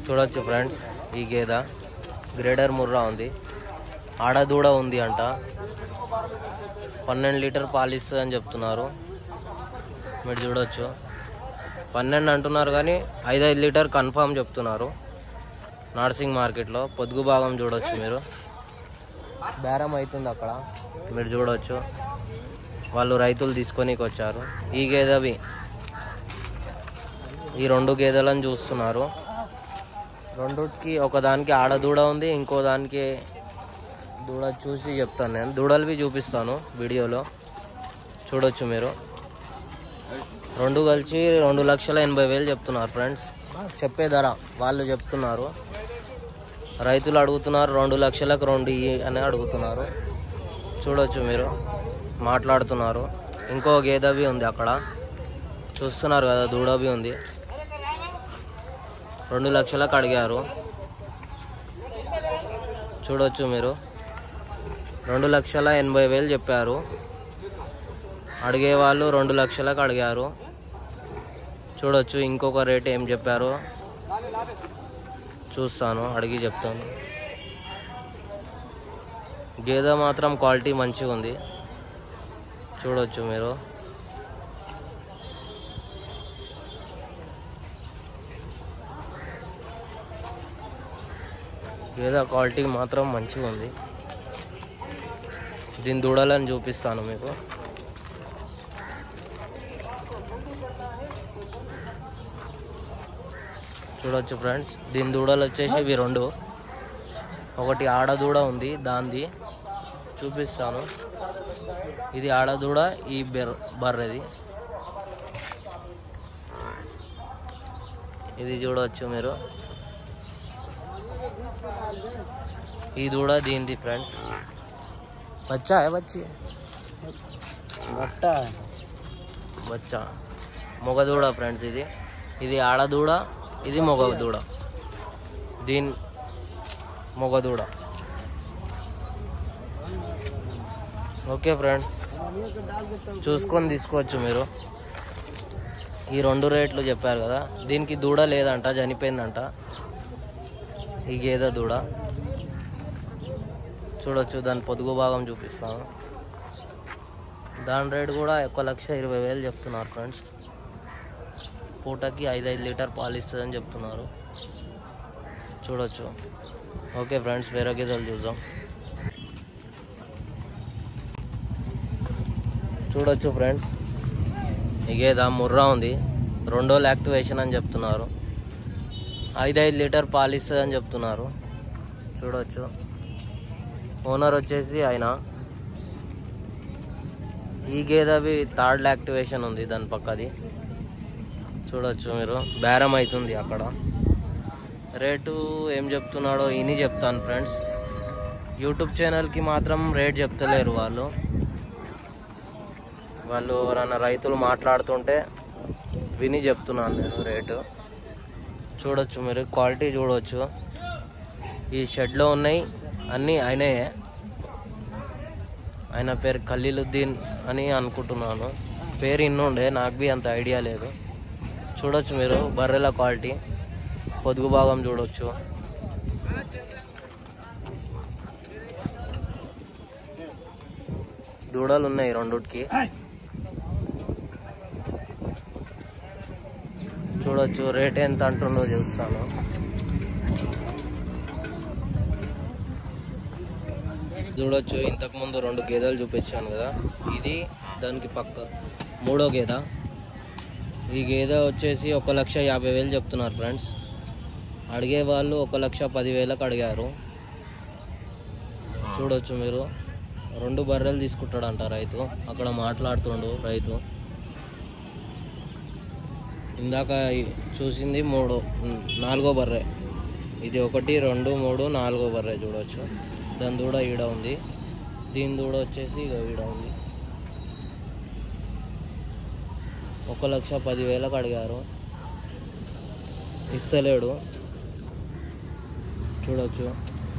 చూడొచ్చు ఫ్రెండ్స్ ఈ గేద గ్రేడర్ ముర్రా ఉంది ఆడదూడ ఉంది అంట పన్నెండు లీటర్ పాలు ఇస్తుంది అని చెప్తున్నారు మీరు చూడొచ్చు పన్నెండు అంటున్నారు కానీ ఐదు ఐదు లీటర్ కన్ఫామ్ చెప్తున్నారు నార్సింగ్ మార్కెట్లో పొదుగు భాగం చూడొచ్చు మీరు బేరం అవుతుంది అక్కడ మీరు చూడొచ్చు వాళ్ళు రైతులు తీసుకొనికి వచ్చారు ఈ గేదెవి ఈ రెండు గేదెలను చూస్తున్నారు రెండుకి ఒకదానికి ఆడ దూడ ఉంది ఇంకో దానికి దూడ చూసి చెప్తాను నేను దూడలవి చూపిస్తాను వీడియోలో చూడొచ్చు మీరు రెండు కలిసి రెండు లక్షల ఎనభై వేలు చెప్తున్నారు ఫ్రెండ్స్ చెప్పే ధర వాళ్ళు చెప్తున్నారు రైతులు అడుగుతున్నారు రెండు లక్షలకు రెండు ఇయ్యి అని అడుగుతున్నారు చూడొచ్చు మీరు మాట్లాడుతున్నారు ఇంకో గేదవి ఉంది అక్కడ చూస్తున్నారు కదా దూడవి ఉంది రెండు లక్షలకు అడిగారు చూడొచ్చు మీరు రెండు లక్షల ఎనభై వేలు చెప్పారు అడిగే వాళ్ళు రెండు లక్షలకు అడిగారు చూడొచ్చు ఇంకొక రేట్ ఏం చెప్పారు చూస్తాను అడిగి చెప్తాను గేదె మాత్రం క్వాలిటీ మంచిగా ఉంది చూడొచ్చు మీరు గేదె క్వాలిటీ మాత్రం మంచిగా ఉంది దీని దూడలని చూపిస్తాను మీకు చూడొచ్చు ఫ్రెండ్స్ దీని దూడలు వచ్చేసి ఇవి రెండు ఒకటి ఆడదూడ ఉంది దాంది చూపిస్తాను ఇది ఆడదూడ ఈ బెర్ బర్రెది ఇది చూడవచ్చు మీరు ఈ దూడ దీనిది ఫ్రెండ్స్ బచ్చా ఏ బచ్చి బట్ట బచ్చా మొగ దూడ ఫ్రెండ్స్ ఇది ఇది ఆడదూడ ఇది మొగ దూడ దీని మొగ దూడ ఓకే ఫ్రెండ్ చూసుకొని తీసుకోవచ్చు మీరు ఈ రెండు రేట్లు చెప్పారు కదా దీనికి దూడ లేదంట చనిపోయిందంట ఈ గేదె దూడ చూడొచ్చు దాని పొదుగు భాగం చూపిస్తాను దాని రేట్ కూడా ఒక లక్ష ఇరవై వేలు చెప్తున్నారు ఫ్రెండ్స్ పూటకి ఐదు ఐదు లీటర్ పాలు ఇస్తుందని చెప్తున్నారు చూడొచ్చు ఓకే ఫ్రెండ్స్ వేరే గేదెలు చూద్దాం చూడొచ్చు ఫ్రెండ్స్ ఈ గేదె ముర్రా ఉంది రెండో యాక్టివేషన్ అని చెప్తున్నారు ఐదు ఐదు లీటర్ పాలు ఇస్తుందని చెప్తున్నారు చూడొచ్చు ఓనర్ వచ్చేసి ఆయన ఈ గేదెవి థర్డ్ యాక్టివేషన్ ఉంది దాని పక్కది చూడొచ్చు మీరు బేరం అవుతుంది అక్కడ రేటు ఏం చెప్తున్నాడో ఇని చెప్తాను ఫ్రెండ్స్ యూట్యూబ్ ఛానల్కి మాత్రం రేట్ చెప్తలేరు వాళ్ళు వాళ్ళు ఎవరైనా రైతులు మాట్లాడుతుంటే విని చెప్తున్నాను నేను రేటు చూడొచ్చు మీరు క్వాలిటీ చూడొచ్చు ఈ షెడ్లో ఉన్నాయి అన్నీ ఆయనయే ఆయన పేరు ఖలీలుద్దీన్ అని అనుకుంటున్నాను పేరు ఇన్నుండే నాకు బి అంత ఐడియా లేదు చూడొచ్చు మీరు బర్రెల క్వాలిటీ పొదుగు భాగం చూడొచ్చు దూడలు ఉన్నాయి రెండుకి చూడొచ్చు రేట్ ఎంత అంటుండో చూస్తాను చూడొచ్చు ఇంతకు ముందు రెండు గేదెలు చూపించాను కదా ఇది దానికి పక్క మూడో గేదె ఈ గేదె వచ్చేసి ఒక లక్ష యాభై వేలు చెప్తున్నారు ఫ్రెండ్స్ అడిగే వాళ్ళు ఒక లక్ష పదివేలకు అడిగారు చూడొచ్చు మీరు రెండు బర్రెలు తీసుకుంటాడంట రైతు అక్కడ మాట్లాడుతుండు రైతు ఇందాక ఈ- చూసింది మూడు ఉమ్, నాలుగో బర్రె ఇది ఒకటి రెండు మూడు నాలుగో బర్రె చూడొచ్చు దాని దూడ ఈడ ఉంది దీని దూడ వచ్చేసి ఇక ఈడ ఉంది ఒక లక్ష పదివేలకు అడిగారు ఇస్తలేడు చూడొచ్చు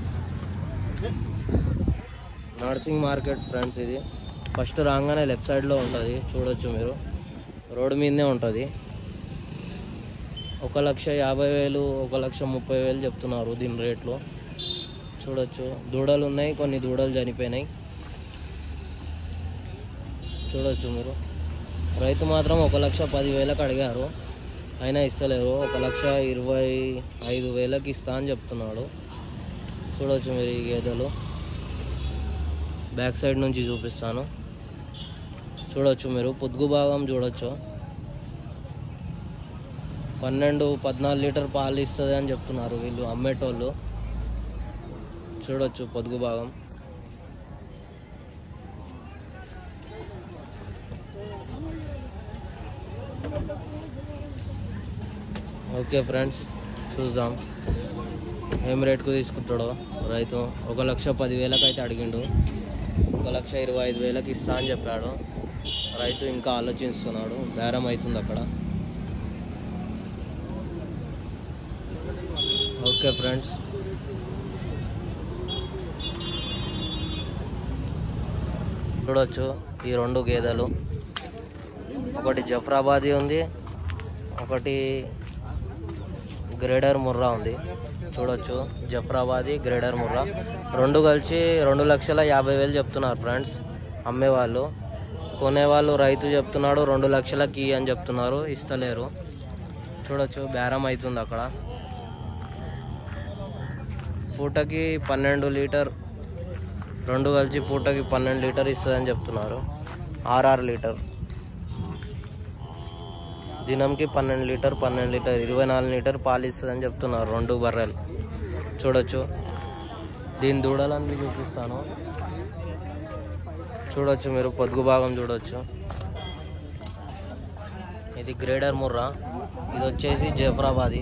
నర్సింగ్ మార్కెట్ ఫ్రెండ్స్ ఇది ఫస్ట్ రాగానే లెఫ్ట్ సైడ్లో ఉంటుంది చూడొచ్చు మీరు రోడ్డు మీదనే ఉంటుంది ఒక లక్ష యాభై వేలు ఒక లక్ష ముప్పై వేలు చెప్తున్నారు దీని రేట్లు చూడొచ్చు దూడలు ఉన్నాయి కొన్ని దూడలు చనిపోయినాయి చూడొచ్చు మీరు రైతు మాత్రం ఒక లక్ష పది వేలకు అడిగారు అయినా ఇస్తలేరు ఒక లక్ష ఇరవై ఐదు వేలకి ఇస్తా అని చెప్తున్నాడు చూడొచ్చు మీరు ఈ గేదెలు బ్యాక్ సైడ్ నుంచి చూపిస్తాను చూడొచ్చు మీరు పొద్దుగు భాగం చూడొచ్చు పన్నెండు పద్నాలుగు లీటర్ పాలు ఇస్తుంది అని చెప్తున్నారు వీళ్ళు అమ్మేటోళ్ళు చూడొచ్చు పొదుగు భాగం ఓకే ఫ్రెండ్స్ చూద్దాం ఏం రేట్కు తీసుకుంటాడో రైతు ఒక లక్ష పదివేలకు అయితే అడిగిండు ఒక లక్ష ఇరవై ఐదు వేలకు ఇస్తా అని చెప్పాడు రైతు ఇంకా ఆలోచిస్తున్నాడు బేరం అవుతుంది అక్కడ ఓకే ఫ్రెండ్స్ చూడొచ్చు ఈ రెండు గేదెలు ఒకటి జఫ్రాబాదీ ఉంది ఒకటి గ్రేడర్ ముర్రా ఉంది చూడొచ్చు జఫ్రాబాదీ గ్రేడర్ ముర్రా రెండు కలిసి రెండు లక్షల యాభై వేలు చెప్తున్నారు ఫ్రెండ్స్ అమ్మేవాళ్ళు కొనేవాళ్ళు రైతు చెప్తున్నాడు రెండు లక్షలకి అని చెప్తున్నారు ఇస్తలేరు చూడొచ్చు బేరం అవుతుంది అక్కడ పూటకి పన్నెండు లీటర్ రెండు కలిసి పూటకి పన్నెండు లీటర్ ఇస్తుందని చెప్తున్నారు ఆర్ఆర్ లీటర్ దినంకి పన్నెండు లీటర్ పన్నెండు లీటర్ ఇరవై నాలుగు లీటర్ పాలు ఇస్తుందని చెప్తున్నారు రెండు బర్రెలు చూడొచ్చు దీని దూడలని చూపిస్తాను చూడొచ్చు మీరు పొదుగు భాగం చూడొచ్చు ఇది గ్రేడర్ ముర్రా ఇది వచ్చేసి జఫరాబాదీ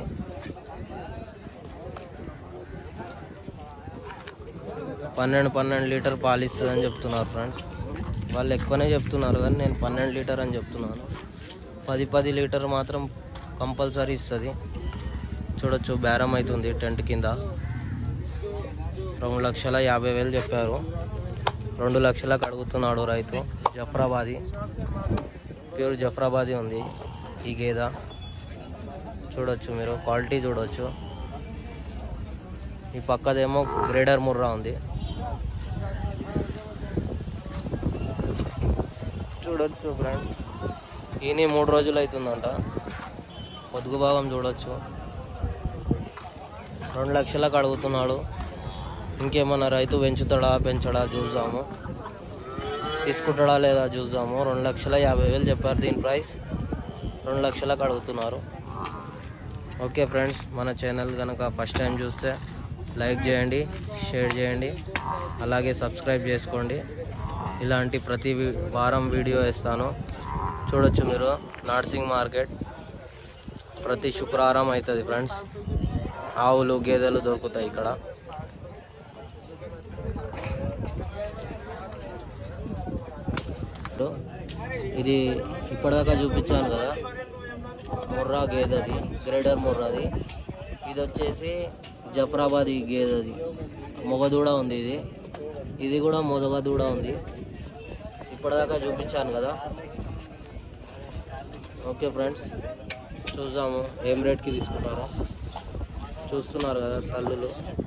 పన్నెండు పన్నెండు లీటర్ పాలు ఇస్తుందని చెప్తున్నారు ఫ్రెండ్స్ వాళ్ళు ఎక్కువనే చెప్తున్నారు కానీ నేను పన్నెండు లీటర్ అని చెప్తున్నాను పది పది లీటర్ మాత్రం కంపల్సరీ ఇస్తుంది చూడొచ్చు బేరం అవుతుంది టెంట్ కింద రెండు లక్షల యాభై వేలు చెప్పారు రెండు లక్షలకు అడుగుతున్నాడు రైతు జఫ్రాబాదీ ప్యూర్ జఫ్రాబాదీ ఉంది ఈ గేద చూడొచ్చు మీరు క్వాలిటీ చూడొచ్చు ఈ పక్కదేమో గ్రేడర్ ముర్రా ఉంది చూడొచ్చు ఫ్రెండ్స్ ఈయన మూడు రోజులు అవుతుందంట పొదుగు భాగం చూడొచ్చు రెండు లక్షలకు అడుగుతున్నాడు ఇంకేమన్నా రైతు పెంచుతాడా పెంచడా చూద్దాము తీసుకుంటాడా లేదా చూద్దాము రెండు లక్షల యాభై వేలు చెప్పారు దీని ప్రైస్ రెండు లక్షలకు అడుగుతున్నారు ఓకే ఫ్రెండ్స్ మన ఛానల్ కనుక ఫస్ట్ టైం చూస్తే లైక్ చేయండి షేర్ చేయండి అలాగే సబ్స్క్రైబ్ చేసుకోండి ఇలాంటి ప్రతి వి- వారం వీడియో ఇస్తాను చూడొచ్చు మీరు నార్సింగ్ మార్కెట్ ప్రతి శుక్రవారం అవుతుంది ఫ్రెండ్స్ ఆవులు గేదెలు దొరుకుతాయి ఇక్కడ ఇది ఇప్పటిదాకా చూపించాను కదా ముర్రా గేదెది గ్రేడర్ ముర్రాది ఇది వచ్చేసి జఫరాబాద్ గేదెది మొగదూడ ఉంది ఇది ఇది కూడా మొదగదూడ ఉంది ఇప్పటిదాకా చూపించాను కదా ఓకే ఫ్రెండ్స్ చూద్దాము ఏం రేట్కి తీసుకుంటారో చూస్తున్నారు కదా తల్లులు